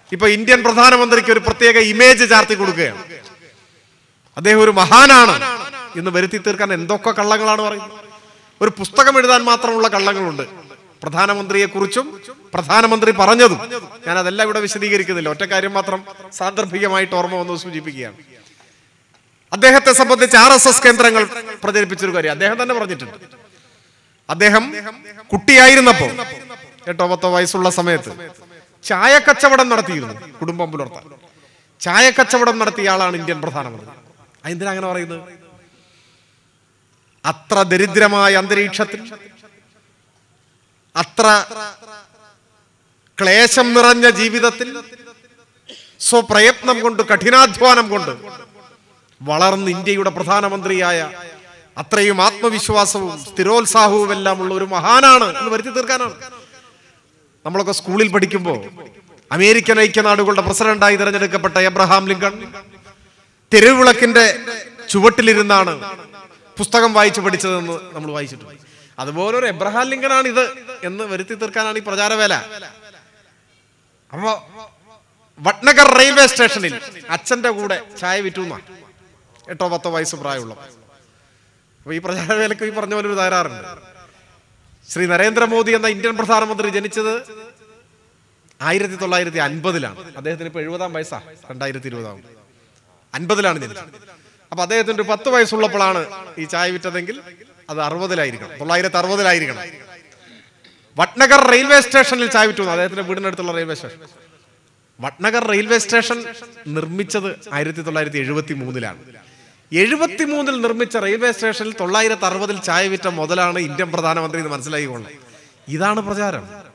ഇപ്പൊ ഇന്ത്യൻ പ്രധാനമന്ത്രിക്ക് ഒരു പ്രത്യേക ഇമേജ് ചാർത്തി കൊടുക്കുകയാണ് അദ്ദേഹം ഒരു മഹാനാണ് എന്ന് വരുത്തി തീർക്കാൻ എന്തൊക്കെ കള്ളങ്ങളാണ് പറയുന്നത് ഒരു പുസ്തകം എഴുതാൻ മാത്രമുള്ള കള്ളങ്ങളുണ്ട് പ്രധാനമന്ത്രിയെ കുറിച്ചും പ്രധാനമന്ത്രി പറഞ്ഞതും ഞാൻ അതെല്ലാം ഇവിടെ വിശദീകരിക്കുന്നില്ല ഒറ്റ കാര്യം മാത്രം സാന്ദർഭികമായിട്ട് ഓർമ്മ വന്ന് സൂചിപ്പിക്കുകയാണ് അദ്ദേഹത്തെ സംബന്ധിച്ച് ആർ എസ് എസ് കേന്ദ്രങ്ങൾ പ്രചരിപ്പിച്ചൊരു കാര്യം അദ്ദേഹം തന്നെ പറഞ്ഞിട്ടുണ്ട് അദ്ദേഹം കുട്ടിയായിരുന്നപ്പോ എട്ടോ പത്തോ വയസ്സുള്ള സമയത്ത് ചായ കച്ചവടം നടത്തിയിരുന്നു കുടുംബം പുലർത്താൻ ചായ കച്ചവടം നടത്തിയ ആളാണ് ഇന്ത്യൻ പ്രധാനമന്ത്രി എന്തിനാ അങ്ങനെ പറയുന്നത് അത്ര ദരിദ്രമായ അന്തരീക്ഷത്തിൽ അത്ര ക്ലേശം നിറഞ്ഞ ജീവിതത്തിൽ സ്വപ്രയത്നം കൊണ്ട് കഠിനാധ്വാനം കൊണ്ട് വളർന്ന് ഇന്ത്യയുടെ പ്രധാനമന്ത്രിയായ അത്രയും ആത്മവിശ്വാസവും സ്ഥിരോത്സാഹവും എല്ലാം ഉള്ള ഒരു മഹാനാണ് എന്ന് വരുത്തി തീർക്കാനാണ് നമ്മളൊക്കെ സ്കൂളിൽ പഠിക്കുമ്പോൾ അമേരിക്കൻ ഐക്യനാടുകളുടെ പ്രസിഡന്റായി തിരഞ്ഞെടുക്കപ്പെട്ട എബ്രഹാം ലിങ്കൺ തെരുവിളക്കിന്റെ ചുവട്ടിലിരുന്നാണ് പുസ്തകം വായിച്ചു പഠിച്ചതെന്ന് നമ്മൾ വായിച്ചിട്ടുണ്ട് അതുപോലെ ഒരു എബ്രഹാം ലിങ്കനാണ് ഇത് എന്ന് വരുത്തി തീർക്കാനാണ് ഈ പ്രചാരവേല അപ്പൊ വട്നഗർ റെയിൽവേ സ്റ്റേഷനിൽ അച്ഛന്റെ കൂടെ ചായ വിറ്റുന്ന എട്ടോ പത്തോ വയസ്സ് പ്രായമുള്ള അപ്പൊ ഈ പ്രചാരവേലക്ക് ഈ പറഞ്ഞ പോലെ ഒരു തകരാറുണ്ട് ശ്രീ നരേന്ദ്രമോദി എന്ന ഇന്ത്യൻ പ്രധാനമന്ത്രി ജനിച്ചത് ആയിരത്തി തൊള്ളായിരത്തി അൻപതിലാണ് അദ്ദേഹത്തിന് ഇപ്പൊ എഴുപതാം വയസ്സാ രണ്ടായിരത്തി ഇരുപതാം അൻപതിലാണ് ജനിച്ചത് അപ്പൊ അദ്ദേഹത്തിന് ഒരു പത്ത് വയസ്സുള്ളപ്പോഴാണ് ഈ ചായ വിറ്റതെങ്കിൽ അത് അറുപതിലായിരിക്കണം തൊള്ളായിരത്തി അറുപതിലായിരിക്കണം വട്നഗർ റെയിൽവേ സ്റ്റേഷനിൽ ചായ വിറ്റു അദ്ദേഹത്തിന്റെ വീടിനടുത്തുള്ള railway station Vadnagar railway station നിർമ്മിച്ചത് ആയിരത്തി തൊള്ളായിരത്തി എഴുപത്തി മൂന്നിലാണ് എഴുപത്തി മൂന്നിൽ നിർമ്മിച്ച റെയിൽവേ സ്റ്റേഷനിൽ തൊള്ളായിരത്തി അറുപതിൽ ചായ വിറ്റ മുതലാണ് ഇന്ത്യൻ പ്രധാനമന്ത്രി എന്ന് മനസ്സിലാക്കിക്കൊള്ളണം ഇതാണ് പ്രചാരം